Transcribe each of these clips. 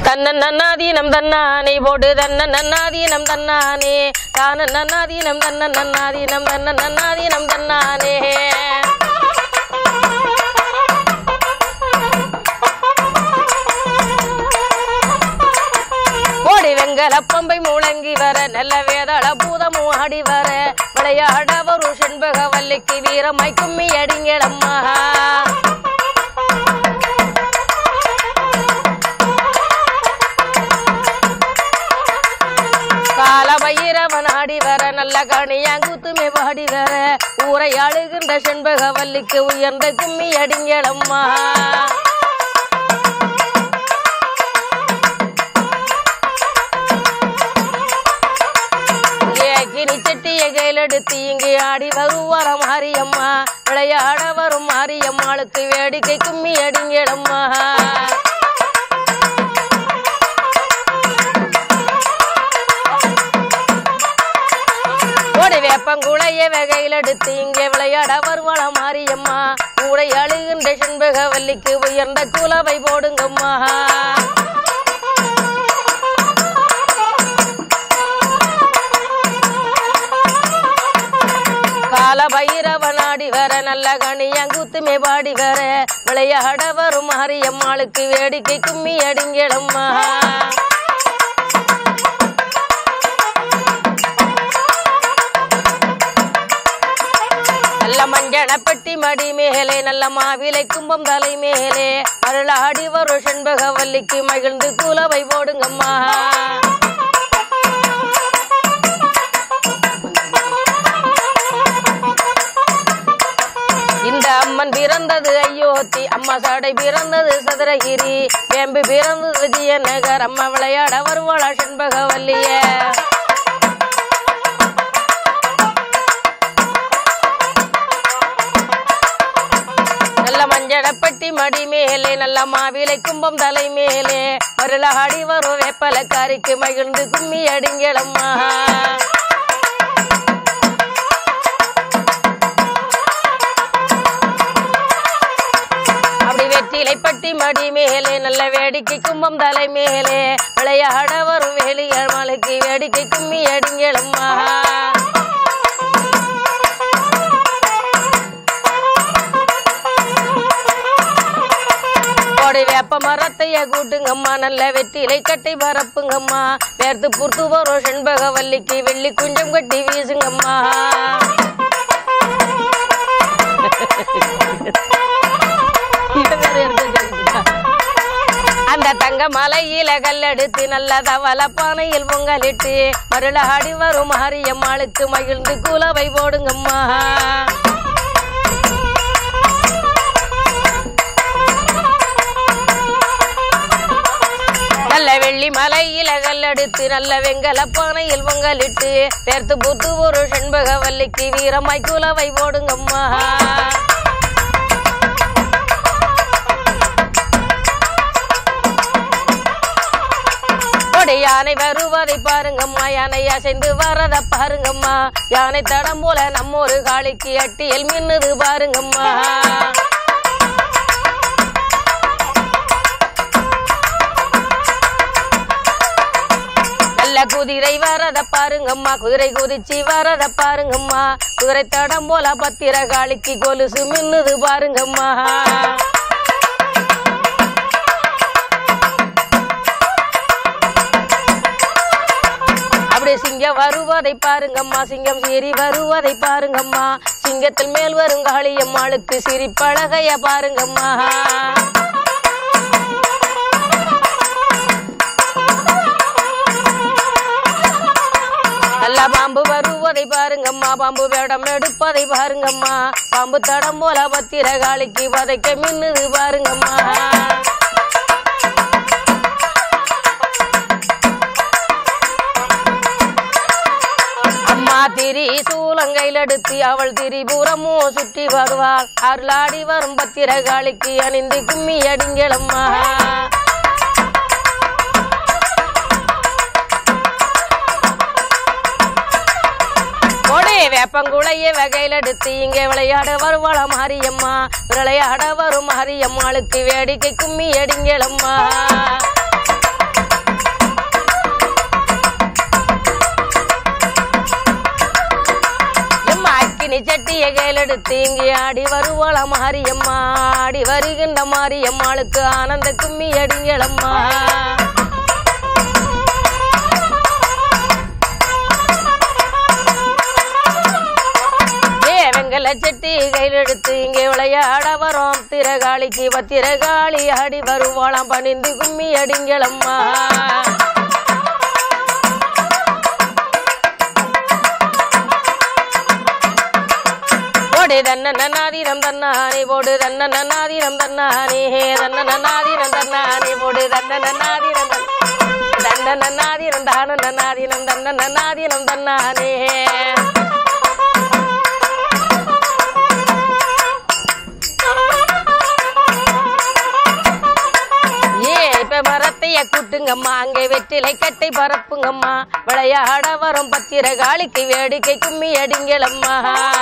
தன்ன நன்னாதீனம் தன்னானே போடு தன்ன நன்னாதீனம் தன்னானே தான நன்னாதீனம் தன்ன நன்னாதீனம் தன்ன நன்னாதீனம் தன்னானே ஓடி வெங்கல பம்பை முழங்கி வர நல்ல வேதாள பூதமும் ஆடி வர விளையாட வரும் செண்பக வல்லிக்கு வீரமாய் கும்மி அடிங்களம்மா கால பைரவன் ஆடி வர நல்ல கணியாங்குத்துமே பாடி வர ஊரை ஆளுகின்ற செண்பக வல்லிக்கு உயர்ந்த கும்மி அடிங்களம்மா ஏகினி செட்டிய கையிலெடுத்து இங்கே ஆடி வருவார மாரியம்மா விளையாட வரும் மாரியம்மாளுக்கு வேடிக்கை கும்மி அடிங்களம்மா ஓடி வேப்பங்குளைய வகையில் எடுத்து இங்கே விளையாட வருவாள மாரியம்மா கூடை அழுகின்ற செண்பக வல்லிக்கு உயர்ந்த குலவை போடுங்கம்மா கால பைரவன் ஆடி வர நல்ல கணியங்குத்துமே பாடி வர விளையாட வரும் மாரியம்மாளுக்கு வேடிக்கை கும்மி அடிங்களம்மா நல்ல மஞ்சள பெட்டி மடி மேலே நல்ல மாவிலை கும்பம் தலை மேலே அருளாடி வரும் செண்பக வல்லிக்கு மகிழ்ந்து குலவை போடுங்கம்மா இந்த அம்மன் பிறந்தது ஐயோத்தி அம்மா சாடை பிறந்தது சதுரகிரி வேம்பு பிறந்தது விஜயநகர் அம்மா விளையாட வருவாளா செண்பக வல்லிய நல்ல மஞ்சளப்பட்டி மடி மேலே நல்ல மாவிலை கும்பம் தலை மேலே மருளாடி வரும் வேப்பலக்காரிக்கு மகிழ்ந்து கும்மி அடிங்களம்மா அப்படி வெற்றிலை பட்டி மடி மேலே நல்ல வேடிக்கை கும்பம் தலை மேலே விளையாட வரும் வேலியர் மலைக்கு வேடிக்கை கும்மி அடிங்களம்மா கோடை வேப்ப மரத்தைய கூட்டுங்கம்மா நல்ல வெற்றிலை கட்டி பரப்புங்கம்மா வேர்த்து புர்த்து வரும் செண்பக வல்லிக்கு வெள்ளி குஞ்சம் கட்டி வீசுங்கம்மா இது வேற இருக்கு சொல்லிட்டுதா. அந்த தங்க மலையில கல்லெடுத்து நல்ல தவள பானையில் பொங்கலிட்டு மருளாடி வரும் மாரியம்மாளுக்கு மகிழ்ந்து குலவை போடுங்கம்மா நல்ல வெள்ளி மலையில கல்லெடுத்து நல்ல வெங்கல பானையில் பொங்கலிட்டு பேர்த்து புத்து ஒரு செண்பக வல்லிக்கு வீரமாய் குலவை போடுங்கம்மா கொடை யானை வருவதை பாருங்கம்மா யானை அசைந்து வரத பாருங்கம்மா யானை தடம் போல நம்ம ஒரு காளிக்கு அட்டியல் மின்னுது பாருங்கம்மா நல்ல குதிரை வரத பாருங்கம்மா குதிரை குதிச்சு வரத பாருங்கம்மா குதிரை தடம் போல பத்திர காளிக்கு கொலுசு மின்னுது பாருங்கம்மா அப்படி சிங்கம் வருவதை பாருங்கம்மா சிங்கம் சீறி வருவதை பாருங்கம்மா சிங்கத்தில் மேல் வரும் காளியம்மாளுக்கு சிரிப்பழகைய பாருங்கம்மா நல்ல பாம்பு வருவதை பாருங்கம்மா பாம்பு வேடம் எடுப்பதை பாருங்கம்மா பாம்பு தடம் போல பத்திர காளிக்கு பதைக்க மின்னுது பாருங்கம்மா அம்மா திரி சூலங்கையில் எடுத்து அவள் திரிபுரமும் சுற்றி வருவாள் அருளாடி வரும் பத்திர காளிக்கு அணிந்து கும்மி அடிங்களம்மா கொடை வேப்பங்குளைய வகையில் எடுத்து இங்கே விளையாட வருவாள மாரியம்மா விளையாட வரும் மாரியம்மாளுக்கு வேடிக்கை கும்மி அடிங்களம்மா அக்கினி சட்டிய கையிலெடுத்து இங்கே ஆடி வருவாள மாரியம்மா ஆடி வருகின்ற மாரியம்மாளுக்கு ஆனந்த கும்மி அடிங்களம்மா ஏ வெங்கல சட்டி கையில் எடுத்து இங்கே விளையாட வரோம் திரகாளிக்கு பத்திரகாளி ஆடி வருவாளாம் பணிந்து கும்மி அடிங்களம்மா போடு தன்ன நன்னாதீனம் தன்னானே போடு தன்ன நன்னாதீனம் தன்னானே தன்ன நன்னாதீனம் தன்னானே போடு தன்ன நன்னாதீனம் தன் தன்ன நன்னாதீனம் தான நன்னாதீனம் தன்ன நன்னாதீனம் தன்னானே ஏ இப்ப மரத்தைய கூட்டுங்கம்மா அங்கே வெற்றிலை கட்டை பரப்புங்கம்மா விளையாட வரும் பத்திரகாளிக்கு வேடிக்கை கும்மி அடிங்களம்மா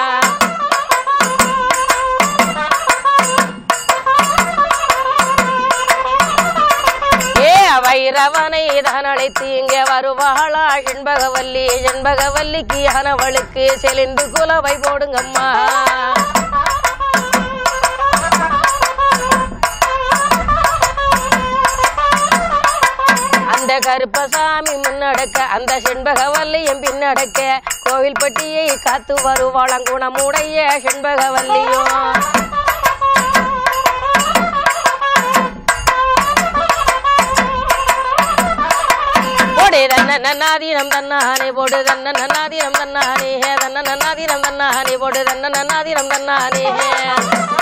ஏ வைரவனை தான் அழைத்து இங்கே வருவாளா என்பகவல்லி என்பகவல்லிக்கு ஆனவளுக்கு செலிந்து குலவை போடுங்கம்மா அந்த கருப்பசாமி முன்னடக்க அந்த செண்பகவல்லியும் பின்னடக்க கோவில்பட்டியை காத்து வருவாளாம் குணமுடைய செண்பகவல்லியும் போடு தன்ன நன்னாதீனம் தன்னானே போடு தன்ன நன்னாதீனம் தன்னானே தன்ன நன்னாதீனம் தன்னானே போடு தன்ன நன்னாதீனம் தன்னானே